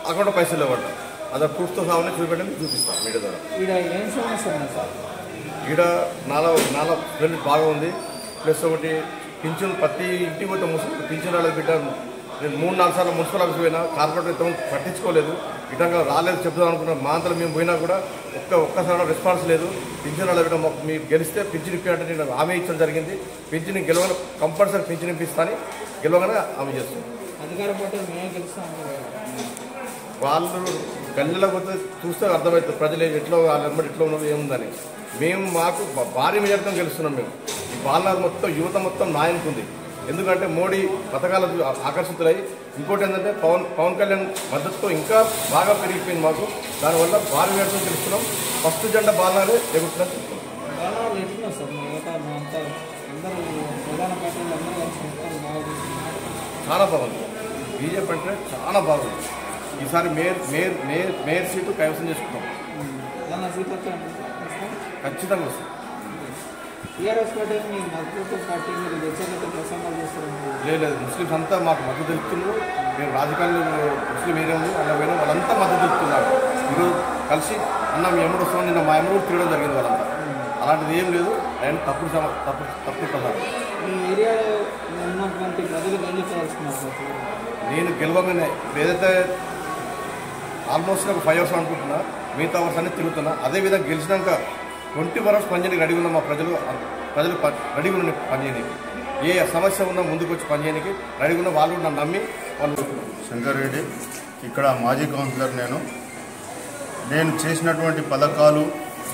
Account పైసలు ఇవ్వంట అదే ప్రూఫ్తో సామాన్ని చూపెట్టండి చూపిస్తాం మీడియా ద్వారా ఈడ ఏం సమస్య ఉంది సార్ ఈడ నాలా నాలా స్మెల్ బాగా ఉంది ప్లస్ ఒకటి పింఛన్ ప్రతి ఇంటికి పోతే ముసలి పింఛన్ వాళ్ళ బిడ్డ నేను మూడు నాలుగు సార్లు మున్సిపల్ ఆఫీస్ పోయినా కార్పొరేటర్ ఇంతకుముందు పట్టించుకోలేదు ఇటంగా రాలేదు చెప్దాం అనుకున్నాం మా అంతలో మేము పోయినా కూడా ఒక్క ఒక్కసారి రెస్పాన్స్ లేదు పింఛన్ వాళ్ళ బిడ్డ మాకు మీరు గెలిస్తే పింఛన్ ఇప్పినట్టు నేను హామీ ఇచ్చడం జరిగింది పింఛన్ గెలవగానే కంపల్సరీ పింఛన్ ఇప్పిస్తాను గెలవగానే హామీ చేస్తాను అధికార పార్టీ మేమే గెలుస్తాం వాళ్ళు గల్లీలో పోతే చూస్తే అర్థమవుతుంది ప్రజలు ఎట్లా వాళ్ళ వెంబడి ఎట్లా ఉన్నది ఏముందని మేము మాకు భా- భారీ మెజార్టీతో గెలుస్తున్నాం మేము ఈ పాలన మొత్తం యువత మొత్తం నాయనకుంది ఎందుకంటే మోడీ పథకాలకు ఆ- ఆకర్షితులై ఇంకోటి ఏంటంటే పవన్ పవన్ కళ్యాణ్ మద్దతుతో ఇంకా బాగా పెరిగిపోయింది మాకు దానివల్ల భారీ మెజార్టీతో గెలుస్తున్నాం ఫస్ట్ జెండా బాలనే ఎగురుతున్నా చెప్తున్నాం బాగా ఎట్లున్నారు సార్ మీ యువత మీ అంతా అందరూ ప్రధాన పార్టీలు అందరూ కలిసి మొత్తం బాగా చేస్తున్నారు. చాలా బాగుంది బీజేపీ అంటే చాలా బాగుంది ఈసారి mayor mayor mayor mayor seat కైవసం చేసుకున్నాం ఏమన్నా సీతక్క సార్ ఖచ్చితంగా వస్తుంది టీఆర్ఎస్ పార్టీ మీ మద్దతు పార్టీ మీరు వ్యతిరేకత ప్రసంగాలు చేస్తారు లేదు లేదు ముస్లిమ్స్ అంతా మాకు మద్దతు ఇస్తున్నారు మేము రాజకీయాల్లో ముస్లిం ఏరియా ఉంది అలా పోయినా వాళ్ళంతా మద్దతు ఇస్తున్నారు ఈరోజు కలిసి అన్న మీ ఎమ్మడు వస్తామని నిన్న మా ఎమ్మడు తిరగడం జరిగింది వాళ్ళంతా అలాంటిది ఏం లేదు ఆయన తప్పుడు సమ- తప్పుడు తప్పుడు ప్రసారం మీ ఏరియాలో ఉన్నటువంటి ప్రజలు ఏం చెప్పదలుచుకున్నారు సార్ నేను గెలవగానే ఏదైతే ఆల్మోస్ట్ ఒక ఫైవ్ అవర్స్ అనుకుంటున్నా మిగతా అవర్స్ అన్ని తిరుగుతున్నా అదేవిధంగా గెలిచినాక ట్వంటీ ఫోర్ అవర్స్ పనిచేయడానికి రెడీ ఉన్న మా ప్రజలు ప్రజలు ప- రెడీగా ఉన్న పనిచేయడానికి ఏ సమస్య ఉన్నా ముందుకు వచ్చి పనిచేయడానికి రెడీగా ఉన్న వాళ్ళు నన్ను నమ్మి వాళ్ళు శంకర్ రెడ్డి ఇక్కడ మాజీ కౌన్సిలర్ నేను నేను చేసినటువంటి పథకాలు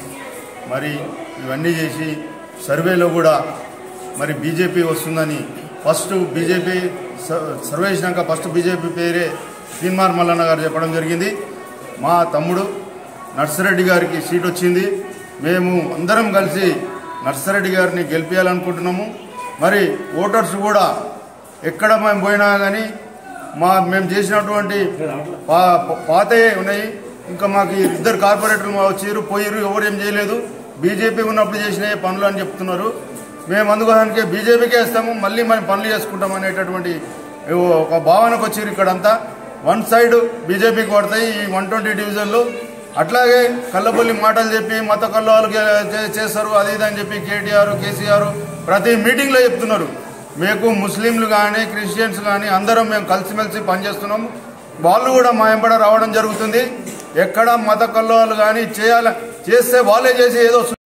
మరి ఇవన్నీ చేసి సర్వేలో కూడా మరి బీజేపీ వస్తుందని ఫస్ట్ బీజేపీ స- సర్వే చేసినాక ఫస్ట్ బీజేపీ పేరే తీన్మార్ మల్లన్న గారు చెప్పడం జరిగింది మా తమ్ముడు నర్సిరెడ్డి గారికి సీట్ వచ్చింది మేము అందరం కలిసి నర్సిరెడ్డి గారిని గెలిపించాలనుకుంటున్నాము మరి ఓటర్స్ కూడా ఎక్కడ మేము పోయినా కానీ మా మేము చేసినటువంటి పా పాతయే ఉన్నాయి ఇంకా మాకు ఈ ఇద్దరు కార్పొరేటర్లు మా వచ్చారు పోయారు ఎవరు ఏం చేయలేదు బీజేపీ ఉన్నప్పుడు చేసిన పనులు అని చెప్తున్నారు మేము అందుకోసానికి బీజేపీకే వేస్తాము మళ్ళీ మేము పనులు చేసుకుంటాం అనేటటువంటి ఒక భావనకు వచ్చారు ఇక్కడంతా వన్ సైడ్ బీజేపీకి పడతాయి ఈ వన్ ట్వంటీ డివిజన్లు అట్లాగే కల్లబొల్లి మాటలు చెప్పి మత కల్లాలు చేస్తారు అది ఇది అని చెప్పి కేటీఆర్ కేసీఆర్ ప్రతి మీటింగ్లో చెప్తున్నారు మీకు ముస్లింలు కానీ క్రిస్టియన్స్ కానీ అందరం మేము కలిసిమెలిసి పనిచేస్తున్నాము వాళ్ళు కూడా మా వెంబడ రావడం జరుగుతుంది ఎక్కడ మత కల్లోలు కానీ చేయాల చేస్తే వాళ్ళే చేసి ఏదో